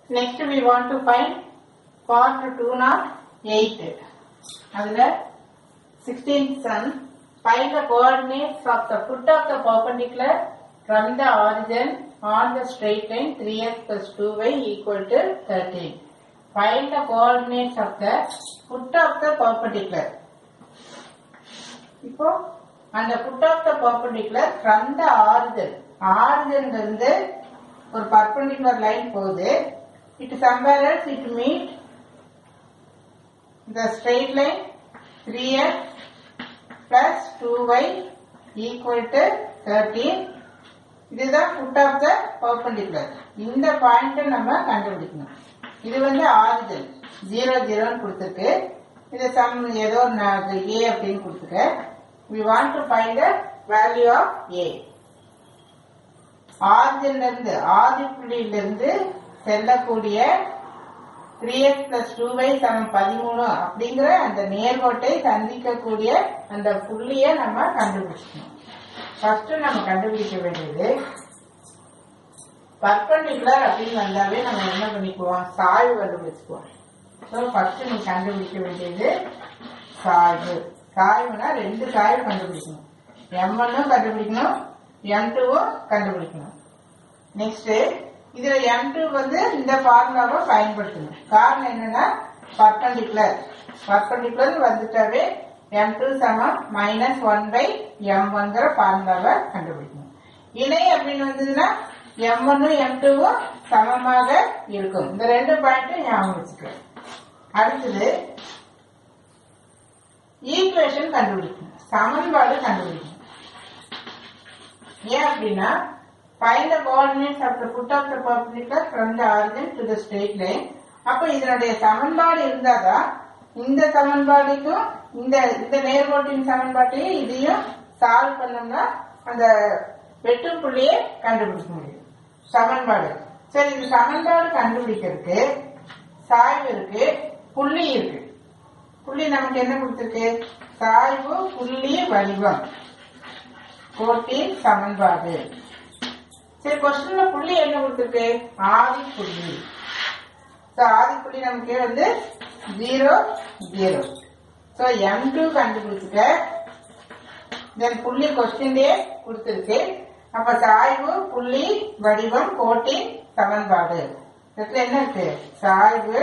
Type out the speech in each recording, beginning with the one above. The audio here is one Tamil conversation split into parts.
Next we want to find part 2 not 8. அதுல 16th sum find the coordinates of the foot of the perpendicular from the origin on the straight line 3x plus 2y equal to 13. Find the coordinates of the foot of the perpendicular. இப்போ அந்த foot of the perpendicular from the origin origin ல இருந்து ஒரு perpendicular line போகுது it somewhere else it meet the straight line 3x plus 2y equal to 13 இதுதான் foot of the perpendicular இந்த பாயிண்ட் நம்ம கண்டுபிடிக்கணும் இது வந்து ஆரிஜின் ஜீரோ ஜீரோன்னு கொடுத்துருக்கு இது சம் ஏதோ ஏ அப்படின்னு கொடுத்துருக்கு we want to find the value of a ஆரிஜின்ல இருந்து ஆதி புள்ளியில இருந்து செல்லக்கூடிய three X plus two by சமம் பதிமூணு அப்படிங்கிற அந்த நேர்கோட்டை சந்திக்கக்கூடிய அந்த புள்ளிய நம்ம கண்டுபிடிக்கணும் ஃபர்ஸ்ட் நம்ம கண்டுபிடிக்க வேண்டியது பர்பண்டிகுலர் அப்படின்னு வந்தாவே நம்ம என்ன பண்ணிக்குவோம் சாய்வு கண்டுபிடிச்சுக்குவோம் ஸோ ஃபர்ஸ்ட் நீ கண்டுபிடிக்க வேண்டியது சாய்வு சாய்வுனா ரெண்டு சாய்வு கண்டுபிடிக்கணும் எம் ஒன்னும் கண்டுபிடிக்கணும் எம் டூவும் கண்டுபிடிக்கணும் நெக்ஸ்ட் இதுல எம் டூ வந்து இந்த ஃபார்முலாவை பயன்படுத்தணும் காரணம் என்னன்னா பர்பண்டிகுலர் பர்பண்டிகுலர் வந்துட்டாவே எம் டூ சமம் மைனஸ் ஒன் பை எம் ஒன்கிற ஃபார்முலாவை கண்டுபிடிக்கணும் இணை அப்படின்னு வந்ததுன்னா எம் ஒன்னும் எம் டூவும் சமமாக இருக்கும் இந்த ரெண்டு பாயிண்ட்டும் ஞாபகம் வச்சுக்கலாம் அடுத்தது ஈக்குவேஷன் கண்டுபிடிக்கணும் சமன்பாடு கண்டுபிடிக்கணும் ஏன் அப்படின்னா find the coordinates of the foot of the perpendicular from the origin to the straight line அப்ப இதனுடைய சமன்பாடு இருந்தாதான் இந்த சமன்பாடுக்கும் இந்த இந்த நேர்கோட்டின் சமன்பாட்டையும் இதையும் சால்வ் பண்ணோம்னா அந்த வெட்டும் புள்ளியை கண்டுபிடிக்க முடியும் சமன்பாடு சரி இந்த சமன்பாடு கண்டுபிடிக்கிறதுக்கு சாய்வு இருக்கு புள்ளி இருக்கு புள்ளி நமக்கு என்ன கொடுத்திருக்கு சாய்வு புள்ளி வடிவம் கோட்டின் சமன்பாடு சரி கொஸ்டின்ல புள்ளி என்ன கொடுத்திருக்கு ஆதி புள்ளி ஸோ ஆதி புள்ளி நமக்கு வந்து zero zero so M two கண்டுபிடிச்சிட்ட தென் புள்ளி கொஸ்டின்லயே கொடுத்திருக்கு அப்ப சாய்வு புள்ளி வடிவம் கோட்டின் சமன்பாடு இதுல என்ன இருக்கு சாய்வு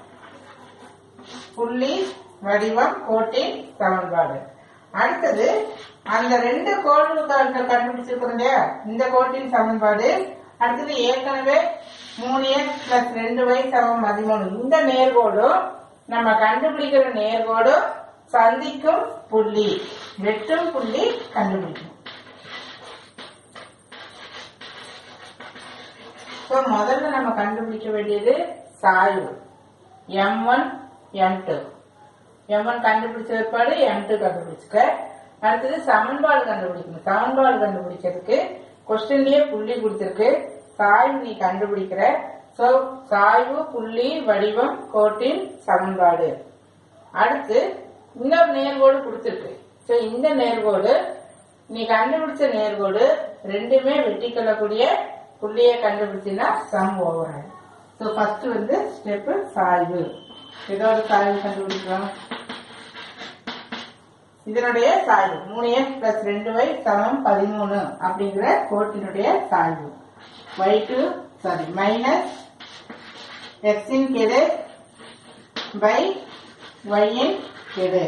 புள்ளி வடிவம் கோட்டின் சமன்பாடு அடுத்தது அந்த ரெண்டு கோடுகள் கண்டுபிடிச்சிருக்கோம் இல்லையா இந்த கோட்டின் சமன்பாடு அடுத்தது ஏற்கனவே மூணு எக்ஸ் பிளஸ் ரெண்டு ஒய் சமம் பதிமூணு இந்த நேர்கோடும் நம்ம கண்டுபிடிக்கிற நேர்கோடும் சந்திக்கும் புள்ளி வெட்டும் புள்ளி கண்டுபிடிக்கணும் ஸோ முதல்ல நம்ம கண்டுபிடிக்க வேண்டியது சாய்வு M one M two M one கண்டுபிடிச்ச பிற்பாடு எம் டூ கண்டுபிடிச்சுக்க அடுத்தது சமன்பாடு கண்டுபிடிக்கணும் சமன்பாடு கண்டுபிடிக்கிறதுக்கு கொஸ்டின்லயே புள்ளி கொடுத்திருக்கு சாய்வு நீ கண்டுபிடிக்கிற சோ சாய்வு புள்ளி வடிவம் கோட்டின் சமன்பாடு அடுத்து இன்னொரு நேர்கோடு கொடுத்திருக்கு சோ இந்த நேர்கோடு நீ கண்டுபிடிச்ச நேர்கோடு ரெண்டுமே வெட்டி கொள்ளக்கூடிய புள்ளியை கண்டுபிடிச்சினா சம் ஓவர் ஸோ ஃபர்ஸ்ட் வந்து ஸ்டெப் சாய்வு ஏதோ ஒரு சாய்வு கண்டுபிடிக்கிறோம் இதனுடைய சாய்வு மூணு எக்ஸ் பிளஸ் ரெண்டு ஒய் சமம் பதிமூணு அப்படிங்கிற கோட்டினுடைய சாய்வு ஒய் டூ சாரி மைனஸ் எக்ஸின் கெடு பை ஒய்யின் கெடு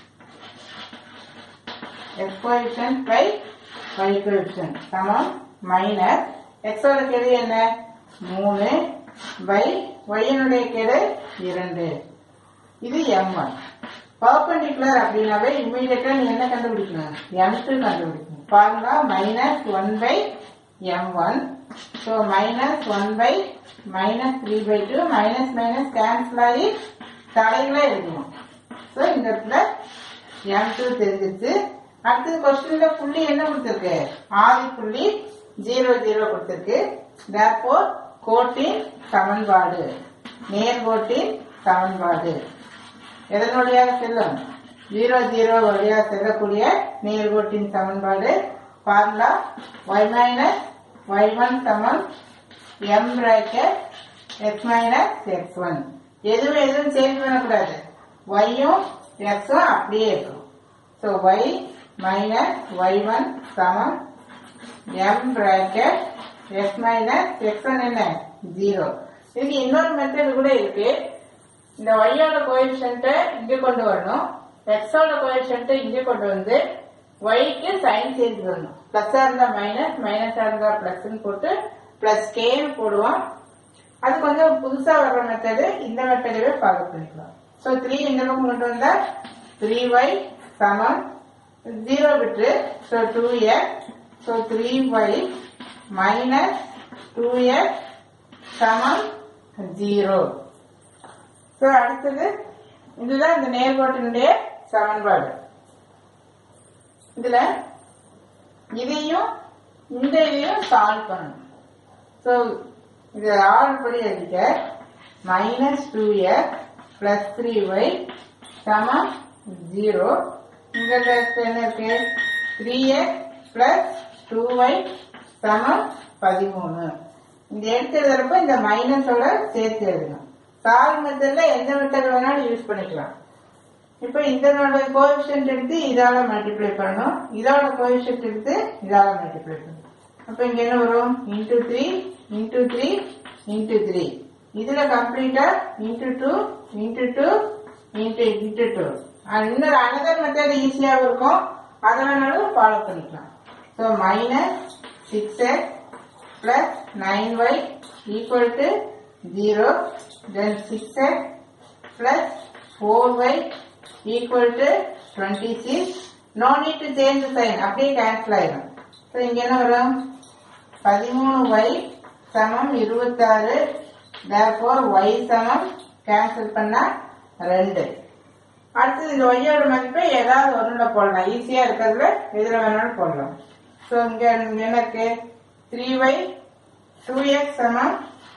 X coefficient by Y coefficient சமம் மைனஸ் எக்ஸோட கெடு என்ன மூணு பை ஒய்யினுடைய கெடு இரண்டு இது எம் ஒன் பர்பண்டிகுலர் அப்படின்னாவே இம்மீடியட்டா நீ என்ன கண்டுபிடிக்கணும் எம் டூ கண்டுபிடிக்கணும் formula minus one by M one so minus one by minus three by two minus minus cancel ஆகி தலைகளை எழுதணும் ஸோ இந்த இடத்துல எம் டூ தெரிஞ்சிச்சு அடுத்தது கொஸ்டின்ல புள்ளி என்ன கொடுத்துருக்கு ஆதி புள்ளி ஜீரோ ஜீரோ கொடுத்துருக்கு தேர்போர் கோட்டின் சமன்பாடு நேர்கோட்டின் சமன்பாடு எதன் வழியாக செல்லும் ஜீரோ ஜீரோ வழியாக செல்லக்கூடிய நேர்கோட்டின் சமன்பாடு formula Y minus Y one சமம் M bracket X minus X one எதுவும் எதுவும் சேஞ்ச் பண்ணக்கூடாது ஒய்யும் எக்ஸும் அப்படியே இருக்கும் so Y minus Y one சமம் M bracket X minus X one என்ன ஜீரோ இதுக்கு இன்னொரு மெத்தட் கூட இருக்கு இந்த ஒய்யோட கோஎஃபிஷியன்ட்டை இங்க கொண்டு வரணும் எக்ஸோட கோஎஃபிஷியன்ட்டை இங்க கொண்டு வந்து ஒய்க்கு சைன் சேஞ்ச் பண்ணணும் பிளஸ்ஸா இருந்தா மைனஸ் மைனஸா இருந்தா பிளஸ்ன்னு போட்டு பிளஸ் கேன்னு போடுவோம் அது கொஞ்சம் புதுசா வர்ற மெத்தடு இந்த மெத்தடவே ஃபாலோ பண்ணிக்கலாம் ஸோ த்ரீ இந்த பக்கம் கொண்டு வந்தா த்ரீ ஒய் சமம் ஜீரோ விட்டு so two X so three Y minus two X சமம் ஜீரோ ஸோ அடுத்தது இதுதான் இந்த நேர்கோட்டினுடைய சமன்பாடு இதுல இதையும் இந்த இதையும் சால்வ் பண்ணணும் ஸோ இது ஆறு படி எழுதிக்க minus two X plus three Y சமம் ஜீரோ இங்க இருக்கிறது என்ன இருக்கு three X plus two Y சமம் பதிமூணு இந்த எடுத்து எழுதுறப்ப இந்த மைனஸோட சேர்த்து எழுதணும் சால்வ் மெத்தட்ல எந்த மெத்தட் வேணாலும் யூஸ் பண்ணிக்கலாம் இப்போ இதனோட கோஎஃபிஷியன்ட் எடுத்து இதால மல்டிப்ளை பண்ணணும் இதோட கோஎஃபிஷியன்ட் எடுத்து இதால மல்டிப்ளை பண்ணணும் அப்ப இங்க என்ன வரும் into three into three into three இதுல கம்ப்ளீட்டா into two into two into into two இன்னொரு அனதர் மெத்தட் ஈஸியாகவும் இருக்கும் அதை வேணாலும் ஃபாலோ பண்ணிக்கலாம் so minus six X plus nine Y equal to zero then six X plus four Y equal to twenty six no need to change sign அப்படியே கேன்சல் ஆயிடும் ஸோ இங்க என்ன வரும் பதிமூணு ஒய் சமம் இருபத்தாறு தேர்ஃபோர் ஒய் சமம் கேன்சல் பண்ணா ரெண்டு அடுத்தது இந்த ஒய்யோட மதிப்பை ஏதாவது ஒண்ணுல போடலாம் ஈஸியா இருக்கிறதுல எதுல வேணாலும் போடலாம் ஸோ இங்க இங்க என்ன இருக்கு த்ரீ ஒய் டூ எக்ஸ் சமம்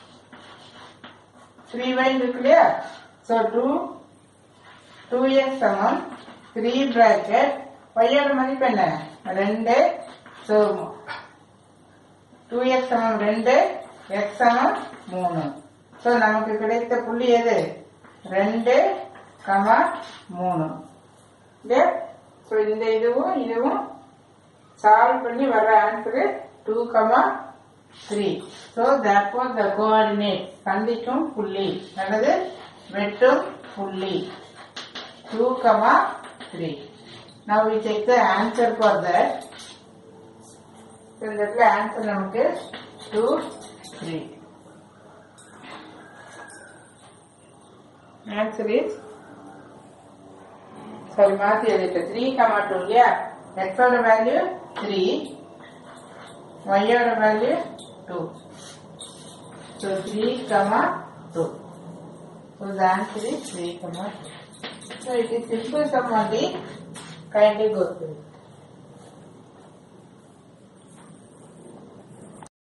த்ரீ ஒய் இருக்கு இல்லையா ஸோ டூ டூ எக்ஸ் சமம் த்ரீ பிராக்கெட் ஒய்யோட மதிப்பு என்ன ரெண்டு ஸோ டூ எக்ஸ் சமம் ரெண்டு எக்ஸ் சமம் மூணு ஸோ நமக்கு கிடைத்த புள்ளி எது ரெண்டு கமா மூணு இல்லையா ஸோ இந்த இதுவும் இதுவும் சால்வ் பண்ணி வர்ற answer two comma three so therefore the coordinate சந்திக்கும் புள்ளி அல்லது வெட்டும் புள்ளி two comma three now we check the answer for that இந்த இடத்துல ஆன்சர் நமக்கு two three answer is sorry மாத்தி எழுதிட்டு த்ரீ கமா டூ இல்லையா எக்ஸோட வேல்யூ த்ரீ ஒய்யோட value two so three comma two so the answer is three comma two so it is simple sum only kindly go through it.